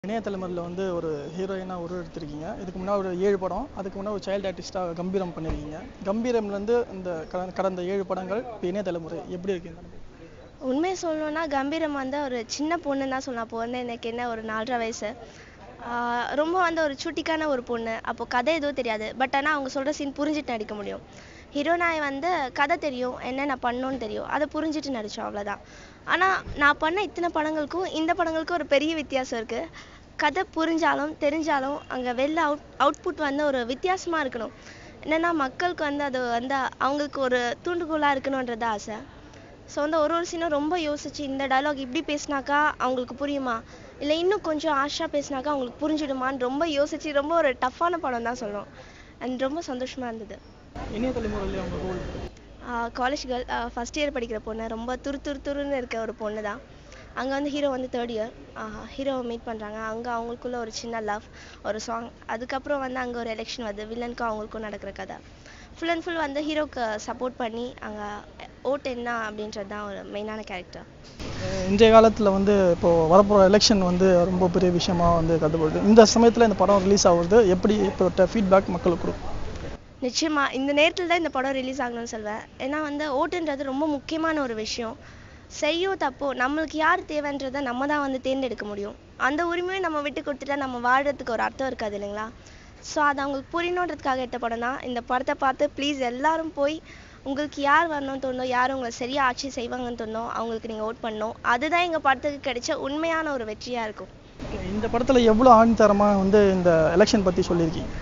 இணைய தலைமுறையில் வந்து ஒரு ஹீரோயினாக உருவெடுத்திருக்கீங்க இதுக்கு முன்னாடி ஒரு ஏழு படம் அதுக்கு முன்னாடி ஒரு சைல்டு ஆர்டிஸ்ட்டாக கம்பீரம் பண்ணியிருக்கீங்க கம்பீரம்லேருந்து இந்த கடந்த கடந்த ஏழு படங்கள் இப்போ இணைய தலைமுறை எப்படி இருக்கு இந்த அனுபவம்? உண்மையை சொல்லணும்னா கம்பீரம் வந்து ஒரு சின்ன பொண்ணு தான் சொல்லலாம் அப்போ வந்து எனக்கு என்ன ஒரு நாலரை வயசு ஆஹ் ரொம்ப வந்து ஒரு சுட்டிக்கான ஒரு பொண்ணு அப்போ கதை எதுவும் தெரியாது பட் ஆனால் அவங்க சொல்கிற சீன் புரிஞ்சுட்டு நடிக்க முடியும் ஹீரோனாய் வந்து கதை தெரியும் என்னென்ன பண்ணணும்னு தெரியும் அதை புரிஞ்சுட்டு நடித்தோம் அவ்வளோதான் ஆனால் நான் பண்ண இத்தனை படங்களுக்கும் இந்த படங்களுக்கும் ஒரு பெரிய வித்தியாசம் இருக்குது கதை புரிஞ்சாலும் தெரிஞ்சாலும் அங்கே வெளில அவுட் அவுட்புட் வந்து ஒரு வித்தியாசமாக இருக்கணும் என்னென்னா மக்களுக்கு வந்து அது வந்து அவங்களுக்கு ஒரு தூண்டுகோலாக இருக்கணுன்றது ஆசை ஸோ வந்து ஒரு ஒரு சீனும் ரொம்ப யோசிச்சு இந்த டயலாக் இப்படி பேசினாக்கா அவங்களுக்கு புரியுமா இல்லை இன்னும் கொஞ்சம் ஆஷா பேசினாக்கா அவங்களுக்கு புரிஞ்சிடுமான்னு ரொம்ப யோசிச்சு ரொம்ப ஒரு டஃப்பான படம் தான் சொல்லணும் அண்ட் ரொம்ப சந்தோஷமா இருந்தது இணைய தலைமுறையில் அவங்க role college girl first year படிக்கிற பொண்ணு ரொம்ப துரு துரு துருன்னு இருக்க ஒரு பொண்ணு தான் அங்கே வந்து ஹீரோ வந்து தேர்ட் இயர் ஹீரோவை மீட் பண்ணுறாங்க அங்கே அவங்களுக்குள்ள ஒரு சின்ன லவ் ஒரு சாங் அதுக்கப்புறம் வந்து அங்கே ஒரு எலெக்ஷன் வருது வில்லனுக்கும் அவங்களுக்கும் நடக்கிற கதை ஃபுல் அண்ட் ஃபுல் வந்து ஹீரோக்கு சப்போர்ட் பண்ணி அங்கே ஓட் என்ன அப்படின்றது தான் ஒரு மெயினான கேரக்டர் இன்றைய காலத்தில் வந்து இப்போது வரப்போகிற எலெக்ஷன் வந்து ரொம்ப பெரிய விஷயமா வந்து கருதப்படுது இந்த சமயத்தில் இந்த படம் ரிலீஸ் ஆகுறது எப்படி இப்போட்ட ஃபீட்பேக் மக்களுக்கு கொடுக்கும் நிச்சயமா இந்த நேரத்தில் தான் இந்த படம் ரிலீஸ் ஆகணும்னு சொல்வேன் ஏன்னா வந்து ஓட்டுன்றது ரொம்ப முக்கியமான ஒரு விஷயம் செய்யோ தப்போ நம்மளுக்கு யார் தேவைன்றதை நம்ம தான் வந்து தேர்ந்தெடுக்க முடியும் அந்த உரிமையை நம்ம விட்டு கொடுத்துட்டா நம்ம வாழறதுக்கு ஒரு அர்த்தம் இருக்காது இல்லைங்களா ஸோ அது அவங்களுக்கு புரியணுன்றதுக்காக எடுத்த படம் தான் இந்த படத்தை பார்த்து ப்ளீஸ் எல்லாரும் போய் உங்களுக்கு யார் வரணும்னு தோணுதோ யார் உங்களை சரியா ஆட்சி செய்வாங்கன்னு தோணுதோ அவங்களுக்கு நீங்கள் ஓட் பண்ணணும் அதுதான் எங்கள் படத்துக்கு கிடைச்ச உண்மையான ஒரு வெற்றியாக இருக்கும் இந்த படத்தில் எவ்வளோ ஆணித்தரமாக வந்து இந்த எலெக்ஷன் பற்றி சொல்லியிருக்கீங்க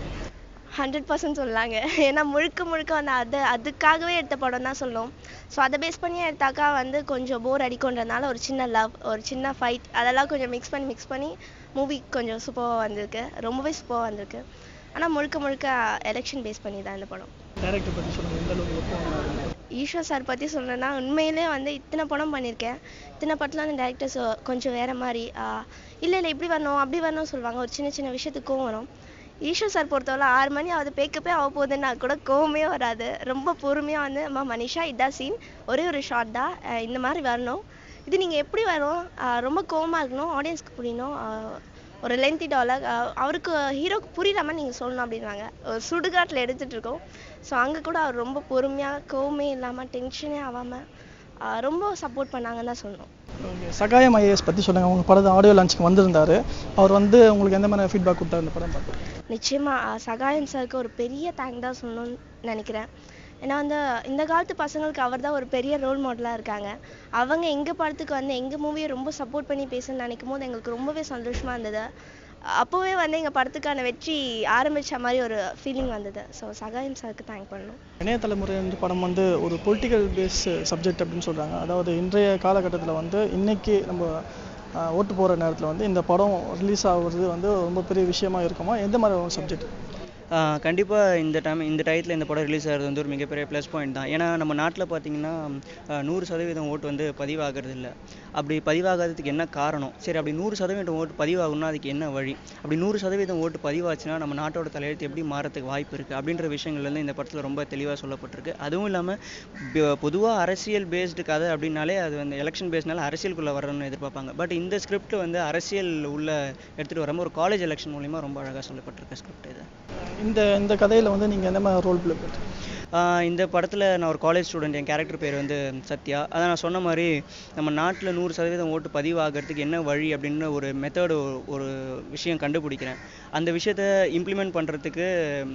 ஹண்ட்ரட் பர்சன்ட் சொல்லலாங்க ஏன்னா முழுக்க முழுக்க வந்து அது அதுக்காகவே எடுத்த படம் தான் சொல்லும் ஸோ அதை பேஸ் பண்ணி எடுத்தாக்கா வந்து கொஞ்சம் போர் அடிக்கும்ன்றதுனால ஒரு சின்ன லவ் ஒரு சின்ன ஃபைட் அதெல்லாம் கொஞ்சம் மிக்ஸ் பண்ணி மிக்ஸ் பண்ணி மூவி கொஞ்சம் சூப்பராக வந்திருக்கு ரொம்பவே சூப்பராக வந்திருக்கு ஆனால் முழுக்க முழுக்க எலெக்ஷன் பேஸ் பண்ணி தான் இந்த படம் டேரக்டர் பற்றி சொல்லுங்கள் எந்த அளவுக்கு எப்போ ஈஸ்வர் சார் பற்றி சொல்லணும்னா உண்மையிலே வந்து இத்தனை படம் பண்ணியிருக்கேன் இத்தனை படத்தில் வந்து டேரக்டர்ஸ் கொஞ்சம் வேற மாதிரி இல்லை இல்லை இப்படி வரணும் அப்படி வரணும்னு சொல்லுவாங்க ஒரு சின்ன சின்ன விஷயத்துக்கும் வரும் ஈஸ்வர் சார் பொறுத்தவரை ஆறு மணி ஆகுது பேக்கப்பே ஆக போகுதுன்னா கூட கோவமே வராது ரொம்ப பொறுமையாக வந்து அம்மா மனிஷா இதான் சீன் ஒரே ஒரு ஷார்ட் தான் அஹ் இந்த மாதிரி வரணும் இது நீங்கள் எப்படி வரும் அஹ் ரொம்ப கோவமாக இருக்கணும் ஆடியன்ஸ்க்கு புரியணும் அஹ் ஒரு லென்த்தி டாலர் அவருக்கு ஹீரோக்கு புரியுற மாதிரி நீங்கள் சொல்லணும் அப்படின்றாங்க ஒரு சுடுகாட்டில் எடுத்துகிட்டு இருக்கோம் ஸோ அங்கே கூட அவர் ரொம்ப பொறுமையாக கோவமே இல்லாமல் டென்ஷனே ஆகாமல் ரொம்ப சப்போர்ட் பண்ணாங்கன்னு தான் சொல்லணும் ஓகே சகாயம் ஐஏஎஸ் பற்றி சொல்லுங்கள் உங்கள் படத்தை ஆடியோ லான்ச்சுக்கு வந்திருந்தாரு அவர் வந்து உங்களுக்கு எந்த மாதிரி ஃபீட்பேக் கொடுத்தாரு இந்த படம் பார்த்து நிச்சயமா அஹ் சகாயம் சாருக்கு ஒரு பெரிய தேங்க் தான் சொல்லணும்னு நினைக்கிறேன் ஏன்னா வந்து இந்த காலத்து பசங்களுக்கு அவர் தான் ஒரு பெரிய ரோல் மாடலாக இருக்காங்க அவங்க எங்கள் படத்துக்கு வந்து எங்கள் மூவியை ரொம்ப சப்போர்ட் பண்ணி பேசணும்னு நினைக்கும் போது எங்களுக்கு ரொம்பவே சந்தோஷமா இருந்தது அப்போவே வந்து எங்கள் படத்துக்கான வெற்றி ஆரம்பிச்ச மாதிரி ஒரு ஃபீலிங் வந்தது ஸோ சகாயம் சாருக்கு தேங்க் பண்ணணும் இணைய தலைமுறை என்ற படம் வந்து ஒரு பொலிட்டிக்கல் பேஸ் சப்ஜெக்ட் அப்படின்னு சொல்கிறாங்க அதாவது இன்றைய காலகட்டத்தில் வந்து இன்னைக்கு நம்ம ஆஹ், ஓட்டு போகிற நேரத்தில் வந்து இந்த படம் ரிலீஸ் ஆகுறது வந்து ரொம்ப பெரிய விஷயமா இருக்குமா எந்த மாதிரி ஒரு சப்ஜெக்ட் கண்டிப்பாக இந்த டைம் இந்த டயத்தில் இந்த படம் ரிலீஸ் ஆகிறது வந்து ஒரு மிகப்பெரிய ப்ளஸ் பாயிண்ட் தான் ஏன்னா நம்ம நாட்டில் பார்த்தீங்கன்னா ஆஹ் நூறு சதவீதம் ஓட்டு வந்து பதிவாகிறது இல்லை அப்படி பதிவாகாததுக்கு என்ன காரணம் சரி அப்படி நூறு சதவீதம் ஓட்டு பதிவாகணும்னா அதுக்கு என்ன வழி அப்படி நூறு சதவீதம் ஓட்டு பதிவாச்சுன்னா நம்ம நாட்டோட தலையெழுத்து எப்படி மாறத்துக்கு வாய்ப்பு இருக்குது அப்படின்ற விஷயங்கள் வந்து இந்த படத்தில் ரொம்ப தெளிவாக சொல்லப்பட்டிருக்கு அதுவும் இல்லாமல் பொதுவாக அரசியல் பேஸ்டு கதை அப்படின்னாலே அது வந்து எலெக்ஷன் பேஸ்னால அரசியலுக்குள்ளே வரணும்னு எதிர்பார்ப்பாங்க பட் இந்த ஸ்கிரிப்ட் வந்து அரசியல் உள்ள எடுத்துகிட்டு வராமல் ஒரு காலேஜ் எலெக்ஷன் மூலிமா ரொம்ப அழகாக சொல்லப்பட்டிருக்க ஸ்கிரிப்ட் இது இந்த இந்த கதையில் வந்து நீங்கள் எந்த மாதிரி ரோல் ப்ளே பண்ணுறீங்க ஆஹ் இந்த படத்தில் நான் ஒரு காலேஜ் ஸ்டூடெண்ட் என் கேரக்டர் பேர் வந்து சத்யா அதான் நான் சொன்ன மாதிரி நம்ம நாட்டில் நூறு சதவீதம் ஓட்டு பதிவாகிறதுக்கு என்ன வழி அப்படின்னு ஒரு மெத்தடு ஒரு விஷயம் கண்டுபிடிக்கிறேன் அந்த விஷயத்தை இம்ப்ளிமெண்ட் பண்ணுறதுக்கு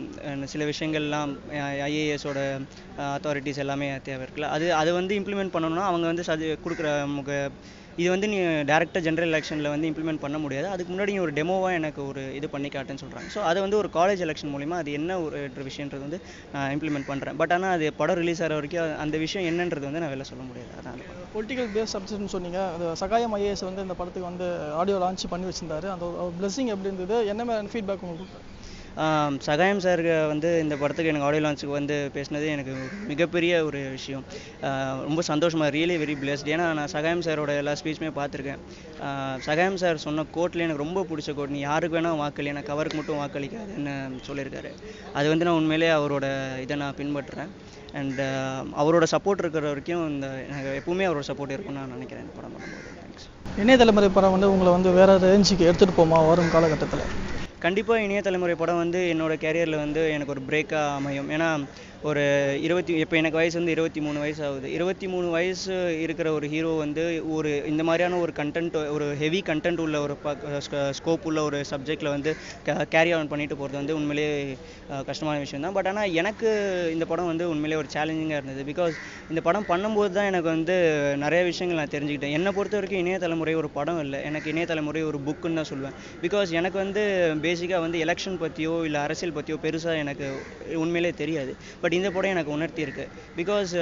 சில விஷயங்கள்லாம் ஐஏஎஸோட அத்தாரிட்டிஸ் எல்லாமே தேவை இருக்குல்ல அது அது வந்து இம்ப்ளிமெண்ட் பண்ணணும்னா அவங்க வந்து சஜ கொடுக்குற முக இது வந்து நீ டேரெக்டாக ஜென்ரல் எலெக்ஷனில் வந்து இம்ப்ளிமெண்ட் பண்ண முடியாது அதுக்கு முன்னாடி நீ ஒரு டெமோவாக எனக்கு ஒரு இது பண்ணி காட்டுன்னு சொல்கிறாங்க ஸோ அதை வந்து ஒரு காலேஜ் எலெக்ஷன் மூலிமா அது என்ன ஒரு விஷயன்றது வந்து நான் இம்ப்ளிமெண்ட் பண்ணுறேன் பட் ஆனால் அது படம் ரிலீஸ் ஆகிற வரைக்கும் அந்த விஷயம் என்னன்றது வந்து நான் வெளில சொல்ல முடியாது அதான் அந்த படம். பொலிட்டிக்கல் பேஸ் சப்ஜெக்ட்னு சொன்னீங்க அது சகாயம் ஐஏஎஸ் வந்து இந்த படத்துக்கு வந்து ஆடியோ லான்ச் பண்ணி வச்சிருந்தாரு அந்த பிளஸிங் எப்படி இருந்தது என்ன மாதிரி ஃபீட்பேக் உங்களுக்கு கொடுத்தாரு? ஆம், சகாயம் சார் வந்து இந்த படத்துக்கு எனக்கு ஆடியோ லான்ச்சுக்கு வந்து பேசினது எனக்கு மிகப்பெரிய ஒரு விஷயம் ஆஹ் ரொம்ப சந்தோஷமா ரியலி வெரி பிளெஸ்ட் ஏன்னா நான் சகாயம் சாரோட எல்லா ஸ்பீச்சுமே பார்த்துருக்கேன் ஆஹ் சகாயம் சார் சொன்ன கோட்ல எனக்கு ரொம்ப பிடிச்ச கோட் நீ யாருக்கு வேணால் வாக்களி எனக்கு கவருக்கு மட்டும் வாக்களிக்காதுன்னு சொல்லியிருக்காரு அது வந்து நான் உண்மையிலேயே அவரோட இதை நான் பின்பற்றுறேன் அண்ட் அவரோட சப்போர்ட் இருக்கிற வரைக்கும் இந்த எனக்கு எப்பவுமே அவரோட சப்போர்ட் இருக்கும்னு நான் நினைக்கிறேன் இந்த படம் பண்ணும்போது தேங்க்ஸ் இணைய தலைமுறை படம் வந்து உங்களை வந்து வேற ரேஞ்சுக்கு எடுத்துகிட்டு போமா வரும் காலகட்டத்தில் கண்டிப்பாக இணைய தலைமுறை படம் வந்து என்னோட கேரியரில் வந்து எனக்கு ஒரு பிரேக்காக அமையும் ஏன்னா ஒரு இருபத்தி இப்போ எனக்கு வயசு வந்து இருபத்தி மூணு வயசு ஆகுது இருபத்தி மூணு வயசு இருக்கிற ஒரு ஹீரோ வந்து ஒரு இந்த மாதிரியான ஒரு கண்டென்ட் ஒரு ஹெவி கண்டென்ட் உள்ள ஒரு ஸ்கோப் உள்ள ஒரு சப்ஜெக்டில் வந்து கேரி ஆன் பண்ணிட்டு போகிறது வந்து உண்மையிலேயே அஹ், கஷ்டமான விஷயம் தான் பட் ஆனால் எனக்கு இந்த படம் வந்து உண்மையிலேயே ஒரு சேலஞ்சிங்காக இருந்தது பிகாஸ் இந்த படம் பண்ணும்போது தான் எனக்கு வந்து நிறைய விஷயங்கள் நான் தெரிஞ்சுக்கிட்டேன் என்னை பொறுத்த வரைக்கும் இணைய தலைமுறை ஒரு படம் இல்லை எனக்கு இணைய தலைமுறை ஒரு புக்குன்னு தான் சொல்லுவேன் பிகாஸ் எனக்கு வந்து பேசிக்காக வந்து எலெக்ஷன் பற்றியோ இல்லை அரசியல் பற்றியோ பெருசாக எனக்கு உண்மையிலே தெரியாது பட் இந்த படம் எனக்கு உணர்த்தி இருக்கு பிகாஸ்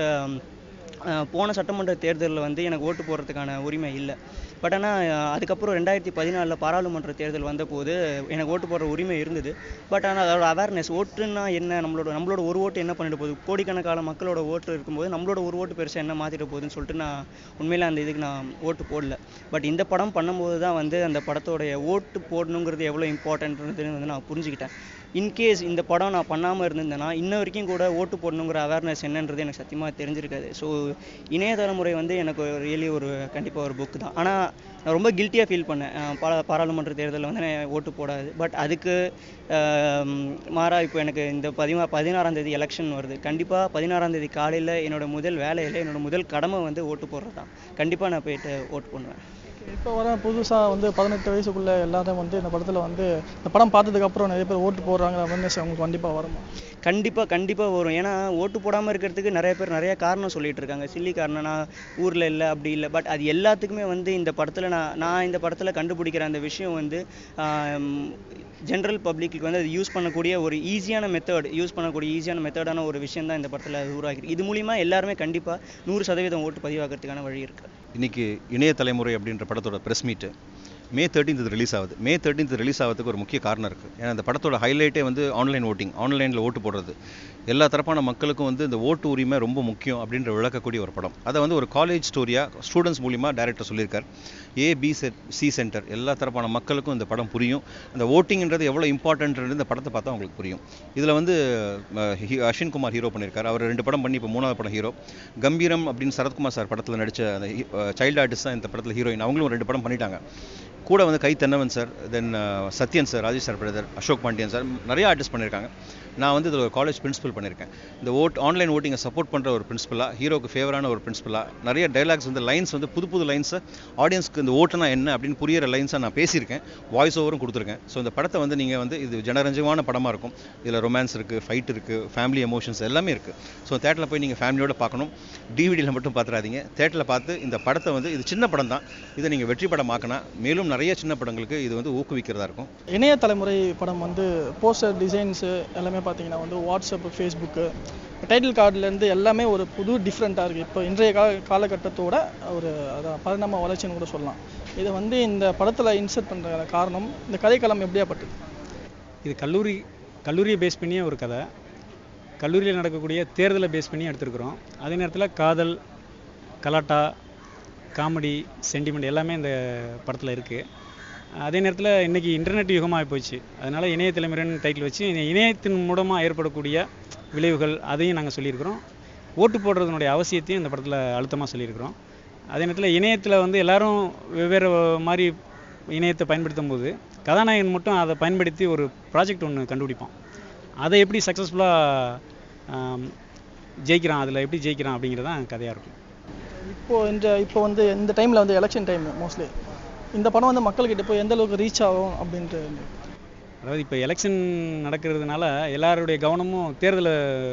போன சட்டமன்ற தேர்தலில் வந்து எனக்கு ஓட்டு போடுறதுக்கான உரிமை இல்லை பட் ஆனால் அதுக்கப்புறம் ரெண்டாயிரத்தி பதினாலில் பாராளுமன்ற தேர்தல் வந்தபோது எனக்கு ஓட்டு போடுற உரிமை இருந்தது பட் ஆனால் அதோட அவேர்னஸ் ஓட்டுன்னா என்ன நம்மளோட நம்மளோட ஒரு ஓட்டு என்ன பண்ணிட்டு போகுது கோடிக்கணக்கான மக்களோட ஓட்டு இருக்கும்போது நம்மளோட ஒரு ஓட்டு பெருசாக என்ன மாற்றிட போகுதுன்னு சொல்லிட்டு நான் உண்மையில அந்த இதுக்கு நான் ஓட்டு போடல பட் இந்த படம் பண்ணும்போது தான் வந்து அந்த படத்தோடைய ஓட்டு போடணுங்கிறது எவ்வளோ இம்பார்ட்டன்ட்னு வந்து நான் புரிஞ்சுக்கிட்டேன் இன்கேஸ் இந்த படம் நான் பண்ணாமல் இருந்திருந்தேன்னா இன்ன வரைக்கும் கூட ஓட்டு போடணுங்கிற அவேர்னஸ் என்னன்றது எனக்கு சத்தியமாக தெரிஞ்சிருக்காது ஸோ இணைய தலைமுறை வந்து எனக்கு ரியலி ஒரு கண்டிப்பாக ஒரு புக் தான் ஆனால் நான் ரொம்ப கில்ட்டியாக ஃபீல் பண்ணேன் அஹ் பாரா பாராளுமன்ற தேர்தலில் வந்து நான் ஓட்டு போடாது பட் அதுக்கு ஆம், மாறா இப்போ எனக்கு இந்த பதிமா பதினாறாம் தேதி எலெக்ஷன் வருது கண்டிப்பாக பதினாறாம் தேதி காலையில் என்னோட முதல் வேலையில் என்னோட முதல் கடமை வந்து ஓட்டு போடுறது தான் கண்டிப்பாக நான் போயிட்டு ஓட்டு பண்ணுவேன் இப்போ வர புதுசாக வந்து பதினெட்டு வயசுக்குள்ள எல்லாரும் வந்து இந்த படத்தில் வந்து இந்த படம் பார்த்ததுக்கு அப்புறம் நிறைய பேர் ஓட்டு போடுறாங்க அவேர்னஸ் அவங்களுக்கு கண்டிப்பாக வருமா கண்டிப்பாக கண்டிப்பாக வரும் ஏன்னா ஓட்டு போடாமல் இருக்கிறதுக்கு நிறைய பேர் நிறைய காரணம் சொல்லிட்டு இருக்காங்க சில்லி காரணம் நான் ஊரில் இல்லை அப்படி இல்லை பட் அது எல்லாத்துக்குமே வந்து இந்த படத்தில் நான் நான் இந்த படத்தில் கண்டுபிடிக்கிற அந்த விஷயம் வந்து ஜென்ரல் பப்ளிக்கு வந்து அது யூஸ் பண்ணக்கூடிய ஒரு ஈஸியான மெத்தட் யூஸ் பண்ணக்கூடிய ஈஸியான மெத்தடான ஒரு விஷயம் தான் இந்த படத்தில் உருவாகிருக்கு இது மூலிமா எல்லாருமே கண்டிப்பாக நூறு சதவீதம் ஓட்டு பதிவாகிறதுக்கான வழி இருக்குது இன்னைக்கு இணைய தலைமுறை அப்படின்ற படத்தோட ப்ரெஸ் மீட்டு மே தேர்ட்டீன்த் ரிலீஸ் ஆகுது மே தேர்ட்டீன்த் ரிலீஸ் ஆகிறதுக்கு ஒரு முக்கிய காரணம் இருக்குது ஏன்னா இந்த படத்தோட ஹைலைட்டே வந்து ஆன்லைன் ஓட்டிங் ஆன்லைனில் ஓட்டு போடுறது எல்லா தரப்பான மக்களுக்கும் வந்து இந்த ஓட்டு உரிமை ரொம்ப முக்கியம் அப்படின்ற விளக்கக்கூடிய ஒரு படம் அதை வந்து ஒரு காலேஜ் ஸ்டோரியாக ஸ்டூடெண்ட்ஸ் மூலிமா டைரக்டர் சொல்லியிருக்கார் A B set C centre எல்லா தரப்பான மக்களுக்கும் இந்த படம் புரியும் அந்த ஓட்டிங்ன்றது எவ்வளோ இம்பார்ட்டன்ட்ன்றது இந்த படத்தை பார்த்தா உங்களுக்கு புரியும் இதில் வந்து அஹ், ஹி- அஸ்வின் குமார் ஹீரோ பண்ணியிருக்காரு அவர் ரெண்டு படம் பண்ணி இப்போ மூணாவது படம் ஹீரோ கம்பீரம் அப்படின்னு சரத்குமார் சார் படத்தில் நடித்த அந்த சைல்டு ஆர்டிஸ்ட் தான் இந்த படத்தில் ஹீரோயின் அவங்களும் ரெண்டு படம் பண்ணிட்டாங்க கூட வந்து கை Thennavan sir then Sathyan sir Rajesh sir brother Ashok Pandian sir நிறைய ஆர்டிஸ்ட் பண்ணியிருக்காங்க நான் வந்து இதில் ஒரு காலேஜ் பிரின்சிபல் பண்ணியிருக்கேன் இந்த ஓட் ஆன்லைன் ஓட்டிங்கை சப்போர்ட் பண்ணுற ஒரு பிரின்சிபலாக ஹீரோக்கு ஃபேவரான ஒரு பிரின்சிபலாக நிறைய டைலாக்ஸ் வந்து லைன்ஸ் வந்து புது புது லைன்ஸை ஆடியன்ஸ்க்கு இந்த ஓட்டுனா என்ன அப்படின்னு புரியிற லைன்ஸாக நான் பேசியிருக்கேன் வாய்ஸ் ஓவரும் கொடுத்துருக்கேன் ஸோ இந்த படத்தை வந்து நீங்கள் வந்து இது ஜனரஞ்சகமான படமாக இருக்கும் இதில் ரொமான்ஸ் இருக்குது ஃபைட் இருக்குது ஃபேமிலி எமோஷன்ஸ் எல்லாமே இருக்குது ஸோ தேட்டரில் போய் நீங்கள் ஃபேமிலியோட பார்க்கணும் டிவிடியில் மட்டும் பார்த்துறாதீங்க தேட்டரில் பார்த்து இந்த படத்தை வந்து இது சின்ன படம் தான் இதை நீங்கள் வெற்றி படமாக்கினா மேலும் நிறைய சின்ன படங்களுக்கு இது வந்து ஊக்குவிக்கிறதா இருக்கும் இணைய தலைமுறை படம் வந்து போஸ்டர் டிசைன்ஸு எல்லாமே பார்த்தீங்கன்னா வந்து வாட்ஸ்அப் ஃபேஸ்புக்கு டைட்டில் கார்டுலேருந்து எல்லாமே ஒரு புது டிஃப்ரெண்ட்டாக இருக்குது இப்போ இன்றைய கால காலகட்டத்தோட ஒரு அதான் பரிணாம வளர்ச்சின்னு கூட சொல்லலாம் இதை வந்து இந்த படத்தில் இன்சர்ட் பண்ணுற காரணம் இந்த கதைக்களம் எப்படியாப்பட்டது இது கல்லூரி கல்லூரியை பேஸ் பண்ணியே ஒரு கதை கல்லூரியில் நடக்கக்கூடிய தேர்தலை பேஸ் பண்ணி எடுத்திருக்கிறோம் அதே நேரத்தில் காதல் கலாட்டா காமெடி சென்டிமெண்ட் எல்லாமே இந்த படத்தில் இருக்குது அதே நேரத்தில் இன்றைக்கி இன்டர்நெட் யுகமாக போச்சு அதனால் இணைய தலைமுறைன்னு டைட்டில் வச்சு இந்த இணையத்தின் மூலமாக ஏற்படக்கூடிய விளைவுகள் அதையும் நாங்கள் சொல்லியிருக்கிறோம் ஓட்டு போடுறதுனுடைய அவசியத்தையும் இந்த படத்தில் அழுத்தமாக சொல்லியிருக்கிறோம் அதே நேரத்தில் இணையத்தில் வந்து எல்லாரும் வெவ்வேறு மாதிரி இணையத்தை பயன்படுத்தும் போது கதாநாயகன் மட்டும் அதை பயன்படுத்தி ஒரு ப்ராஜெக்ட் ஒன்று கண்டுபிடிப்பான் அதை எப்படி சக்ஸஸ்ஃபுல்லாக ஜெயிக்கிறான் அதில் எப்படி ஜெயிக்கிறான் அப்படிங்கிறது தான் கதையாக இருக்கும் இப்போ இந்த இப்போ வந்து இந்த டைமில் வந்து எலெக்ஷன் டைம் மோஸ்ட்லி இந்த படம் வந்து மக்கள்கிட்ட போய் எந்த அளவுக்கு ரீச் ஆகும் அப்படின்ட்டு அதாவது இப்போ எலெக்ஷன் நடக்கிறதுனால எல்லாருடைய கவனமும் தேர்தலை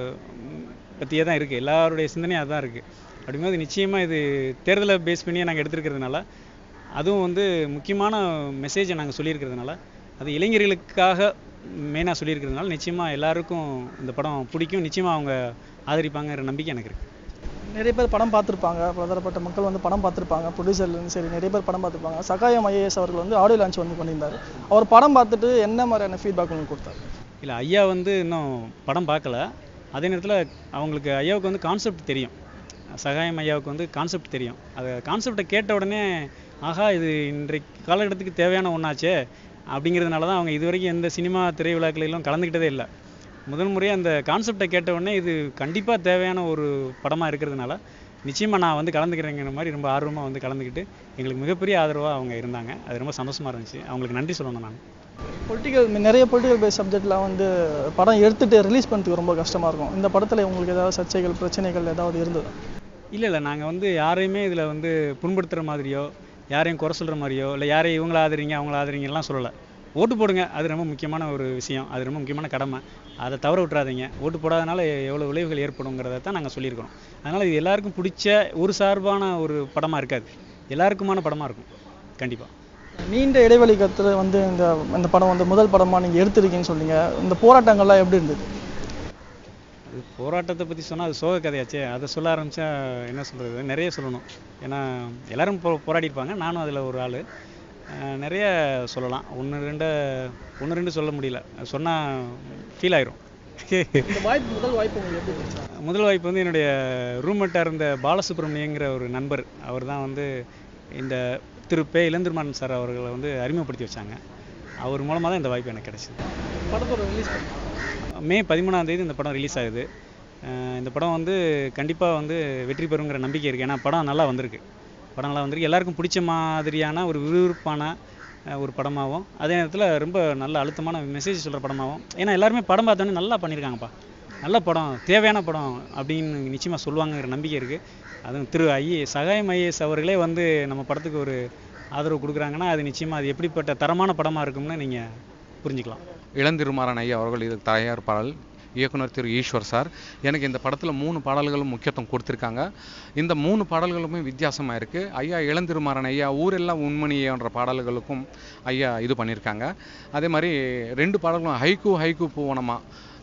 பற்றியே தான் இருக்குது எல்லாருடைய சிந்தனையும் அதுதான் இருக்குது அப்படிங்கும்போது நிச்சயமாக இது தேர்தலை பேஸ் பண்ணியே நாங்கள் எடுத்திருக்கிறதுனால அதுவும் வந்து முக்கியமான மெசேஜை நாங்கள் சொல்லியிருக்கிறதுனால அது இளைஞர்களுக்காக மெயினாக சொல்லியிருக்கிறதுனால நிச்சயமாக எல்லாருக்கும் இந்த படம் பிடிக்கும் நிச்சயமாக அவங்க ஆதரிப்பாங்கிற நம்பிக்கை எனக்கு இருக்குது நிறைய பேர் படம் பார்த்துருப்பாங்க பலதரப்பட்ட மக்கள் வந்து படம் பார்த்துருப்பாங்க ப்ரொடியூசர்லேருந்து சரி நிறைய பேர் படம் பார்த்துருப்பாங்க சகாயம் ஐஏஎஸ் அவர்கள் வந்து ஆடியோ லான்ச் வந்து பண்ணியிருந்தார் அவர் படம் பார்த்துட்டு என்ன மாதிரியான ஃபீட்பேக் உங்களுக்கு கொடுத்தாரு இல்லை ஐயா வந்து இன்னும் படம் பார்க்கல அதே நேரத்தில் அவங்களுக்கு ஐயாவுக்கு வந்து கான்செப்ட் தெரியும் சகாயம் ஐயாவுக்கு வந்து கான்செப்ட் தெரியும் அதை கான்செப்டை கேட்ட உடனே ஆஹா இது இன்றைக்கு காலகட்டத்துக்கு தேவையான ஒன்றாச்சே அப்படிங்கிறதுனால தான் அவங்க இது வரைக்கும் எந்த சினிமா திரைவிழாக்களிலும் கலந்துக்கிட்டதே இல்லை முதல் முறையாக அந்த கான்செப்டை கேட்ட உடனே இது கண்டிப்பாக தேவையான ஒரு படமாக இருக்கிறதுனால நிச்சயமாக நான் வந்து கலந்துக்கிறேங்கிற மாதிரி ரொம்ப ஆர்வமாக வந்து கலந்துக்கிட்டு எங்களுக்கு மிகப்பெரிய ஆதரவாக அவங்க இருந்தாங்க அது ரொம்ப சந்தோஷமாக இருந்துச்சு அவங்களுக்கு நன்றி சொல்லணும் நான் பொலிட்டிக்கல் நிறைய பொலிட்டிக்கல் பேஸ் சப்ஜெக்ட்லாம் வந்து படம் எடுத்துட்டு ரிலீஸ் பண்ணுறதுக்கு ரொம்ப கஷ்டமாக இருக்கும் இந்த படத்தில் உங்களுக்கு ஏதாவது சர்ச்சைகள் பிரச்சனைகள் ஏதாவது இருந்ததா இல்லை இல்லை நாங்கள் வந்து யாரையுமே இதில் வந்து புண்படுத்துகிற மாதிரியோ யாரையும் குறை சொல்கிற மாதிரியோ இல்லை யாரையும் இவங்கள ஆதரிங்க அவங்கள ஆதரிங்கலாம் சொல்லலை ஓட்டு போடுங்க அது ரொம்ப முக்கியமான ஒரு விஷயம் அது ரொம்ப முக்கியமான கடமை அதை தவற விட்டுறாதீங்க ஓட்டு போடாதனால எவ்வளோ விளைவுகள் ஏற்படுங்கிறத தான் நாங்கள் சொல்லியிருக்கிறோம் அதனால் இது எல்லாருக்கும் பிடிச்ச ஒரு சார்பான ஒரு படமாக இருக்காது எல்லாருக்குமான படமாக இருக்கும் கண்டிப்பாக நீண்ட இடைவெளி கத்துல வந்து இந்த இந்த படம் வந்து முதல் படமாக நீங்கள் எடுத்திருக்கீங்கன்னு சொன்னீங்க இந்த போராட்டங்கள்லாம் எப்படி இருந்தது அது போராட்டத்தை பற்றி சொன்னால் அது சோக கதையாச்சே அதை சொல்ல ஆரம்பித்தா என்ன சொல்கிறது நிறைய சொல்லணும் ஏன்னா எல்லாரும் போ போராடி இருப்பாங்க நானும் அதில் ஒரு ஆள் நிறைய சொல்லலாம் ஒன்று ரெண்டு ஒன்று ரெண்டு சொல்ல முடியல சொன்னால் ஃபீல் ஆயிரும் இந்த வாய்ப்பு முதல் வாய்ப்பு உங்களுக்கு எப்படி இருந்துச்சு முதல் வாய்ப்பு வந்து என்னுடைய ரூம்மேட்டாக இருந்த பாலசுப்ரமணியங்கிற ஒரு நண்பர் அவர் தான் வந்து இந்த திரு பே இளந்திருமாறன் சார் அவர்களை வந்து அறிமுகப்படுத்தி வச்சாங்க அவர் மூலமாக தான் இந்த வாய்ப்பு எனக்கு கிடைச்சிது படத்தோட ரிலீஸ் பண்ணி மே பதிமூணாம் தேதி இந்த படம் ரிலீஸ் ஆகுது அஹ் இந்த படம் வந்து கண்டிப்பாக வந்து வெற்றி பெறுங்கிற நம்பிக்கை இருக்குது ஏன்னா படம் நல்லா வந்திருக்கு படம் நல்லா வந்திருக்கு எல்லாருக்கும் பிடிச்ச மாதிரியான ஒரு விறுவிறுப்பான அஹ், ஒரு படமாகவும் அதே நேரத்தில் ரொம்ப நல்ல அழுத்தமான மெசேஜ் சொல்கிற படமாகவும் ஏன்னா எல்லாருமே படம் பார்த்தோன்னே நல்லா பண்ணியிருக்காங்கப்பா நல்ல படம் தேவையான படம் அப்படின்னு நிச்சயமாக சொல்லுவாங்கங்கிற நம்பிக்கை இருக்குது அதுவும் திரு ஐஏ சகாயம் ஐஏஎஸ் அவர்களே வந்து நம்ம படத்துக்கு ஒரு ஆதரவு கொடுக்குறாங்கன்னா அது நிச்சயமாக அது எப்படிப்பட்ட தரமான படமாக இருக்கும்னு நீங்கள் புரிஞ்சுக்கலாம் இளந்திருமாறன் ஐயா அவர்கள் இதுக்கு தயாரிப்பாளர் இயக்குனர் திரு ஈஸ்வர் சார் எனக்கு இந்த படத்தில் மூணு பாடல்களும் முக்கியத்துவம் கொடுத்துருக்காங்க இந்த மூணு பாடல்களுமே வித்தியாசமாக இருக்குது ஐயா இளந்திருமாறன் ஐயா ஊரெல்லாம் உண்மணியன்ற பாடல்களுக்கும் ஐயா இது பண்ணியிருக்காங்க அதே மாதிரி ரெண்டு பாடல்களும் ஹைக்கூ ஹைக்கூ பூவனமா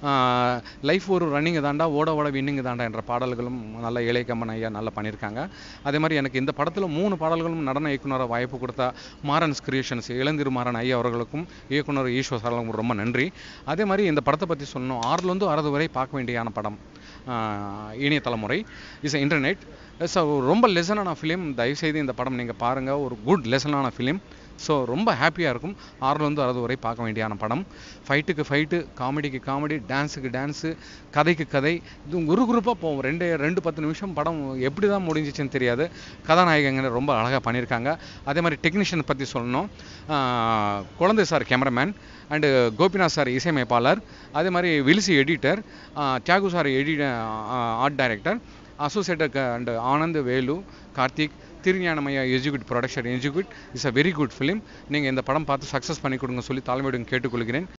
லைஃப் ஒரு ரன்னிங் தாண்டா ஓட ஓட வின்னிங் தாண்டா என்ற பாடல்களும் நல்ல இளையக்கம்மன் ஐயா நல்லா பண்ணியிருக்காங்க அதே மாதிரி எனக்கு இந்த படத்தில் மூணு பாடல்களும் நடன இயக்குனராக வாய்ப்பு கொடுத்த மாறன்ஸ் கிரியேஷன்ஸ் இளந்திருமாறன் ஐயா அவர்களுக்கும் இயக்குனர் ஈஸ்வர் சார்களுக்கும் ரொம்ப நன்றி அதே மாதிரி இந்த படத்தை பற்றி சொல்லணும் ஆறுலேருந்து அறுபது வரை பார்க்க வேண்டியான படம் ஆஹ் இணைய தலைமுறை இஸ் இன்டர்நெட் ஸோ ரொம்ப லெசனான ஃபிலிம் தயவுசெய்து இந்த படம் நீங்கள் பாருங்கள் ஒரு குட் லெசனான ஃபிலிம் ஸோ ரொம்ப ஹாப்பியாக இருக்கும் ஆறுலேருந்து அறுபது வரை பார்க்க வேண்டியான படம் ஃபைட்டுக்கு ஃபைட்டு காமெடிக்கு காமெடி டான்ஸுக்கு டான்ஸு கதைக்கு கதை இது ஒரு குரூப்பாக போகும் ரெண்டு ரெண்டு பத்து நிமிஷம் படம் எப்படி தான் முடிஞ்சிச்சுன்னு தெரியாது கதாநாயகங்க ரொம்ப அழகாக பண்ணியிருக்காங்க அதே மாதிரி டெக்னீஷியன் பற்றி சொல்லணும் ஆஹ் குழந்தை sir cameraman and Gopinath sir இசையமைப்பாளர் அதே மாதிரி வில்சி எடிட்டர் தியாகு சார் எடி art director associated and Anand Velu Karthik திருஞானமையா educate production educate is a very good film நீங்கள் இந்த படம் பார்த்து சக்ஸஸ் பண்ணி கொடுங்க சொல்லி தாழ்மையுடன் கேட்டுக்கொள்கிறேன்